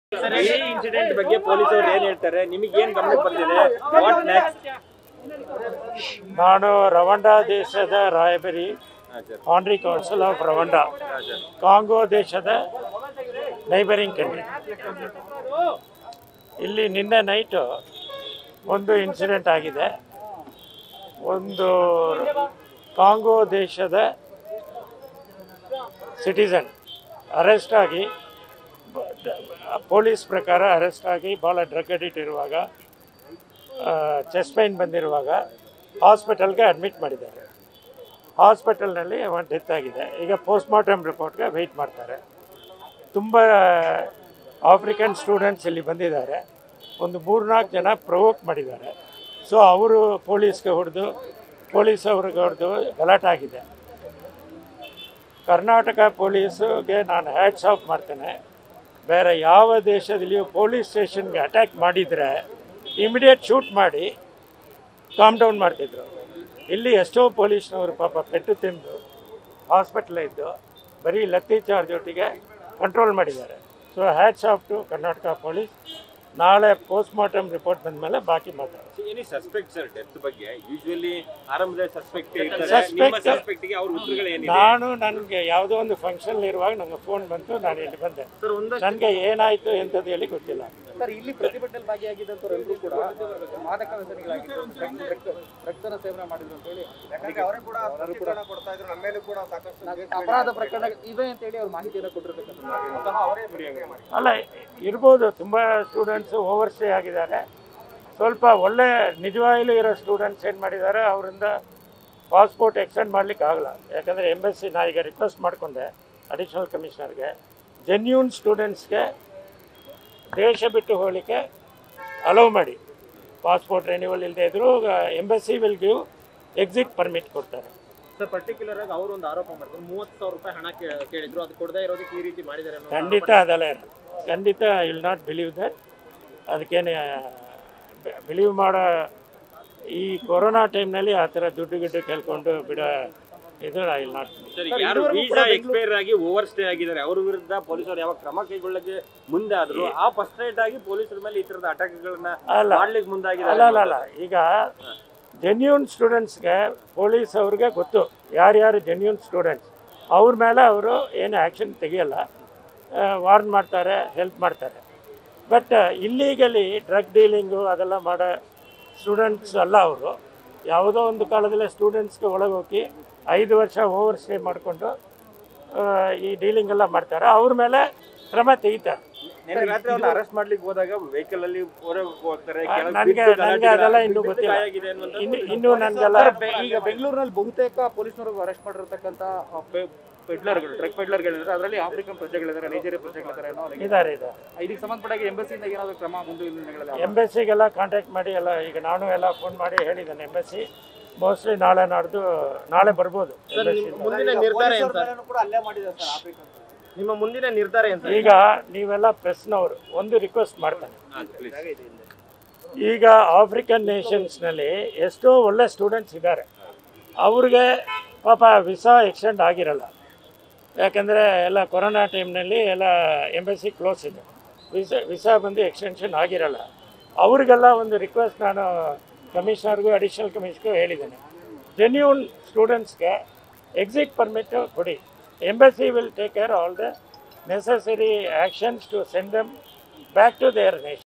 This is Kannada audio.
ಈ ಇನ್ಸಿಡೆಂಟ್ ಬಗ್ಗೆ ಪೊಲೀಸರು ಏನ್ ಹೇಳ್ತಾರೆ ನಿಮಗೆ ಏನ್ ಗಮನಕ್ಕೆ ಬಂದಿದೆ ವಾಟ್ ನೆಕ್ಸ್ಟ್ ನಾನು ರವಂಡ ದೇಶದ ರಾಯಬರಿ ಆನ್ರಿ ಕೌನ್ಸಿಲ್ ಆಫ್ ರವಂಡ ಕಾಂಗೋ ದೇಶದ ನೈಬರಿಂಗ್ ಕಂಟ್ರಿ ಇಲ್ಲಿ ನಿನ್ನೆ ನೈಟು ಒಂದು ಇನ್ಸಿಡೆಂಟ್ ಆಗಿದೆ ಒಂದು ಕಾಂಗೋ ದೇಶದ ಸಿಟಿಸನ್ ಅರೆಸ್ಟ್ ಆಗಿ ಬ- ಡ- ಪೊಲೀಸ್ ಪ್ರಕಾರ ಅರೆಸ್ಟ್ ಆಗಿ ಭಾಳ ಡ್ರಗ್ ಅಡಿಟ್ ಇರುವಾಗ ಚೆಸ್ಟ್ ಪೈನ್ ಬಂದಿರುವಾಗ ಹಾಸ್ಪಿಟಲ್ಗೆ ಅಡ್ಮಿಟ್ ಮಾಡಿದ್ದಾರೆ ಹಾಸ್ಪಿಟಲ್ನಲ್ಲಿ ಅವನ ಡೆತ್ ಆಗಿದೆ ಈಗ ಪೋಸ್ಟ್ಮಾರ್ಟಮ್ ರಿಪೋರ್ಟ್ಗೆ ವೆಯ್ಟ್ ಮಾಡ್ತಾರೆ ತುಂಬ ಆಫ್ರಿಕನ್ ಸ್ಟೂಡೆಂಟ್ಸ್ ಇಲ್ಲಿ ಬಂದಿದ್ದಾರೆ ಒಂದು ಮೂರ್ನಾಲ್ಕು ಜನ ಪ್ರವೋಕ್ ಮಾಡಿದ್ದಾರೆ ಸೊ ಅವರು ಪೊಲೀಸ್ಗೆ ಹೊಡೆದು ಪೊಲೀಸ್ ಅವ್ರಿಗೆ ಹೊಡೆದು ಗಲಾಟೆ ಆಗಿದೆ ಕರ್ನಾಟಕ ಪೊಲೀಸುಗೆ ನಾನು ಹ್ಯಾಟ್ಸ್ ಆಫ್ ಮಾಡ್ತೇನೆ ಬೇರೆ ಯಾವ ದೇಶದಲ್ಲಿಯೂ ಪೊಲೀಸ್ ಸ್ಟೇಷನ್ಗೆ ಅಟ್ಯಾಕ್ ಮಾಡಿದರೆ ಇಮಿಡಿಯೇಟ್ ಶೂಟ್ ಮಾಡಿ ಕಾಮ್ ಡೌನ್ ಮಾಡ್ತಿದ್ರು ಇಲ್ಲಿ ಎಷ್ಟೋ ಪೊಲೀಸ್ನವರು ಪಾಪ ಪೆಟ್ಟು ತಿಂದು ಹಾಸ್ಪಿಟ್ಲ್ ಇದ್ದು ಬರೀ ಲತ್ತಿ ಚಾರ್ಜ್ ಒಟ್ಟಿಗೆ ಕಂಟ್ರೋಲ್ ಮಾಡಿದ್ದಾರೆ so hats off to Karnataka police ನಾಳೆ ಪೋಸ್ಟ್ಮಾರ್ಟಮ್ ರಿಪೋರ್ಟ್ ಬಂದಮೇಲೆ ಬಾಕಿ ಮಾತಾಡೋದು ಎನಿ ಸಸ್ಪೆಕ್ಟ್ ಸರ್ ಡೆತ್ ಬಗ್ಗೆ ಯೂಶುವಲಿ ಆರಂಭದಲ್ಲಿ ಸಸ್ಪೆಕ್ಟ್ ಇರ್ತಾರೆ Suspect- ನಿಮ್ಮ suspect ಗೆ ಅವ್ರ ಉತ್ತರಗಳು ಏನಿದೆ ನಾನು ನನಗೆ ಯಾವುದೋ ಒಂದು ಫಂಕ್ಷನ್ ಇರುವಾಗ ನನಗೆ ಫೋನ್ ಬಂತು ನಾನು ಇಲ್ಲಿ ಬಂದೆ ಸರ್ ಒಂದಷ್ಟು ನನಗೆ ಏನಾಯಿತು ಎಂಥದ್ದು ಹೇಳಿ ಗೊತ್ತಿಲ್ಲ ಸರ್ ಇಲ್ಲಿ ಪ್ರತಿಭಟನೆ ಭಾಗಿಯಾಗಿದ್ದಂಥವ್ರೆಲ್ಲರೂ ಕೂಡ ಮಾದಕ ವ್ಯಸನಿಗಳಾಗಿದ್ದು ಡ್ರಗ್- ಡ್ರಗ್- ಡ್ರಗ್ಸನ್ನ ಸೇವನೆ ಮಾಡಿದ್ರು ಅಂತ ಹೇಳಿ ಅವರು ಕೂಡ ಪ್ರತಿಭಟನೆ ಕೊಡ್ತಾ ಇದ್ರು ನಮ್ಮ ಮೇಲೂ ಕೂಡ ಸಾಕಷ್ಟು ನಾವು ಅಪರಾಧ ಪ್ರಕರಣ ಇವೆ ಅಂತ ಹೇಳಿ ಅವ್ರು ಮಾಹಿತಿಯನ್ನು ಕೊಟ್ಟಿರ್ತಕ್ಕಂಥ ಸಹ ಅವರೇ ಬಿಡಿಯಾಗಿ ಅಲ್ಲ ಇರ್ಬೋದು ತುಂಬ ಸ್ಟೂಡೆಂಟ್ಸು ಓವರ್ ಸ್ಟೇ ಆಗಿದ್ದಾರೆ ಸ್ವಲ್ಪ ಒಳ್ಳೆ ನಿಜವಾಗ್ಲೂ ಇರೋ ಸ್ಟೂಡೆಂಟ್ಸ್ ಏನು ಮಾಡಿದ್ದಾರೆ ಅವರಿಂದ ಪಾಸ್ಪೋರ್ಟ್ ಎಕ್ಸ್ಟೆಂಡ್ ಮಾಡ್ಲಿಕ್ಕೆ ಆಗಲ್ಲ ಯಾಕಂದರೆ ಎಂಬೆಸ್ಸಿ ನಾ ಈಗ ರಿಕ್ವೆಸ್ಟ್ ಮಾಡಿಕೊಂಡೆ ಅಡಿಷನಲ್ ಕಮಿಷನರ್ಗೆ ಜೆನ್ಯೂನ್ ಸ್ಟೂಡೆಂಟ್ಸ್ಗೆ ದೇಶ ಬಿಟ್ಟು ಹೋಗಲಿಕ್ಕೆ ಅಲೌ ಮಾಡಿ ಪಾಸ್ಪೋರ್ಟ್ ರೆನ್ಯೂವಲ್ ಇಲ್ಲದೆ ಇದ್ದರೂ embassy will give exit permit ಕೊಡ್ತಾರೆ ಸರ್ ಪರ್ಟಿಕ್ಯುಲರ್ ಆಗಿ ಅವರು ಒಂದು ಆರೋಪ ಮಾಡ್ತಾರೆ ಮೂವತ್ತು ಸಾವಿರ ರೂಪಾಯಿ ಹಣ ಕೇ- ಕೇಳಿದ್ರು ಅದು ಕೊಡದೇ ಇರೋದಕ್ಕೆ ಈ ರೀತಿ ಮಾಡಿದ್ದಾರೆ ಅನ್ನೋ ಖಂಡಿತ ಅದೆಲ್ಲ ಇರಲ್ಲ ಖಂಡಿತ ವಿಲ್ ನಾಟ್ ಬಿಲೀವ್ ದಟ್ ಅದಕ್ಕೇನೆ ಬಿಲೀವ್ ಮಾಡೋ ಈ ಕೊರೋನಾ ಟೈಮ್ನಲ್ಲಿ ಆ ಥರ ದುಡ್ಡು ಗಿಡ್ಡು ಕೇಳ್ಕೊಂಡು ಬಿಡೋ ಇದು ಐ ವಿಲ್ ನಾಟ್ ಸರ್ ಯಾರು ವೀಸಾ ಎಕ್ಸ್ಪೈರ್ ಆಗಿ ಓವರ್ ಸ್ಟೇ ಆಗಿದ್ದಾರೆ ಅವ್ರ ವಿರುದ್ಧ ಪೊಲೀಸರು ಯಾವ ಕ್ರಮ ಕೈಗೊಳ್ಳಕ್ಕೆ ಮುಂದೆ ಆದ್ರು ಆ ಫಸ್ಟ್ ಆಗಿ ಪೊಲೀಸರ ಮೇಲೆ ಈ ತರದ ಅಟ್ಯಾಕ್ಗಳನ್ನ ಅಲ್ಲ. ಮಾಡ್ಲಿಕ್ಕೆ ಅಲ್ಲ ಮುಂದಾಗಿದ್ದಾರೆ ಅಲ್ಲ ಅಲ್ಲ ಈಗ ಜೆನ್ಯೂನ್ ಸ್ಟೂಡೆಂಟ್ಸ್ಗೆ ಪೊಲೀಸ್ ಅವ್ರಿಗೆ ಗೊತ್ತು ಯಾರ್ಯಾರು ಜೆನ್ಯೂನ್ ಸ್ಟೂಡೆಂಟ್ಸ್ ಅವ್ರ ಮೇಲೆ ಅವರು ಏನು ಆ್ಯಕ್ಷನ್ ತೆಗಿಯಲ್ಲ ವಾರ್ನ್ ಮಾಡ್ತಾರೆ ಹೆಲ್ಪ್ ಮಾಡ್ತಾರೆ ಬಟ್ ಇಲ್ಲೀಗಲಿ ಡ್ರಗ್ ಡೀಲಿಂಗು ಅದೆಲ್ಲ ಮಾಡೋ ಸ್ಟೂಡೆಂಟ್ಸ್ ಅಲ್ಲ ಅವರು ಯಾವುದೋ ಒಂದು ಕಾಲದಲ್ಲಿ ಸ್ಟೂಡೆಂಟ್ಸ್ಗೆ ಒಳಗೆ ಹೋಗಿ ಐದು ವರ್ಷ ಓವರ್ ಸ್ಟೇ ಮಾಡಿಕೊಂಡು ಈ ಡೀಲಿಂಗ್ ಎಲ್ಲ ಮಾಡ್ತಾರೆ ಅವ್ರ ಮೇಲೆ ಕ್ರಮ ತೆಗಿತಾರೆ ನಿನ್ನೆ ರಾತ್ರಿ ಅವ್ರನ್ನ ಅರೆಸ್ಟ್ ಮಾಡ್ಲಿಕ್ಕೆ ಹೋದಾಗ ವೆಹಿಕಲ್ ಅಲ್ಲಿ ಹೊರಗೆ ಹೋಗ್ತಾರೆ ಕೆಳಗೆ ನನಗೆ ಬಿದ್ದು ಗಲಾಟೆ ನನಗೆ ಅದೆಲ್ಲ ಇನ್ನೂ ಬಿದ್ದು ಗೊತ್ತಿಲ್ಲ ಗಾಯ ಆಗಿದೆ ಅನ್ನುವಂಥದ್ದು ಇನ್ನು ಇನ್ನೂ ನನಗೆಲ್ಲ ಸರ್, ಬೆ- ಈಗ ಬೆಂಗಳೂರಿನಲ್ಲಿ ಬಹುತೇಕ ಪೊಲೀಸರು ಅರೆಸ್ಟ್ ಮಾಡಿರ್ತಕ್ಕಂಥ ಪೆಡ್ಲರ್ಗಳು ಡ್ರಗ್ ಪೆಡ್ಲರ್ಗಳಿದ್ದಾರೆ ಅದರಲ್ಲಿ ಆಫ್ರಿಕನ್ ಪ್ರಜೆಗಳಿದ್ದಾರೆ ನೈಜೀರಿಯಾ ಪ್ರಜೆಗಳಿದ್ದಾರೆ ಅನ್ನೋ ಅವ್ರಿಗೆ- ಇದ್ದಾರೆ ಇದ್ದಾರೆ ಇದಕ್ಕೆ ಸಂಬಂಧಪಟ್ಟ ಎಂಬಸಿಯಿಂದ ಏನಾದರೂ ಕ್ರಮ ಮುಂದಿನ ದಿನಗಳಲ್ಲಿ ಎಂಬೆಸ್ಸಿಗೆಲ್ಲ ಕಾಂಟ್ಯಾಕ್ಟ್ ಮಾಡಿ ಎಲ್ಲ ಈಗ ನಾನು ಎಲ್ಲ ಫೋನ್ ಮಾಡಿ ಹೇಳಿದ್ದೇನೆ ಎಂಬೆಸ್ಸಿ ಮೋಸ್ಟ್ಲಿ ನಾಳೆ ನಾಡ್ದು ನಾಳೆ ಬರ್ಬೋದು embassy ಇಂದ. ಮುಂದಿನ ನಿರ್ಧಾರ ಏನು ಸರ್ ಮೇಲೂ ಕೂಡ ಅಲ್ಲೇ ಮಾಡಿದ್ದಾರೆ ಸರ್ ಆಫ್ರಿಕನ್ ನಿಮ್ಮ ಮುಂದಿನ ನಿರ್ಧಾರ ಏನು ಸರ್ ಈಗ ನೀವೆಲ್ಲ ಪ್ರೆಸ್ನವರು ಒಂದು ರಿಕ್ವೆಸ್ಟ್ ಮಾಡ್ತಾನೆ ಹಾ, please. ಈಗ ಆಫ್ರಿಕನ್ ನೇಷನ್ಸ್ನಲ್ಲಿ ಎಷ್ಟೋ ಒಳ್ಳೆ ಸ್ಟೂಡೆಂಟ್ಸ್ ಇದ್ದಾರೆ ಅವ್ರಿಗೆ ಪಾಪ ವಿಸಾ ಎಕ್ಸ್ಟೆಂಡ್ ಆಗಿರಲ್ಲ ಯಾಕಂದರೆ ಎಲ್ಲ ಕೊರೋನಾ ಟೈಮ್ನಲ್ಲಿ ಎಲ್ಲ ಎಂಬೆಸ್ಸಿ ಕ್ಲೋಸ್ ಇದೆ ವಿಸಾ ವಿಸಾ ಬಂದು ಎಕ್ಸ್ಟೆನ್ಷನ್ ಆಗಿರಲ್ಲ ಅವ್ರಿಗೆಲ್ಲ ಒಂದು ರಿಕ್ವೆಸ್ಟ್ ನಾನು ಕಮಿಷನರ್ಗೂ ಅಡಿಷನಲ್ ಕಮಿಷನ್ಗೂ ಹೇಳಿದ್ದೇನೆ ಜೆನ್ಯೂನ್ ಸ್ಟೂಡೆಂಟ್ಸ್ಗೆ ಎಕ್ಸಿಟ್ ಪರ್ಮಿಟ್ ಕೊಡಿ embassy will take care all the necessary actions to send them back to their nation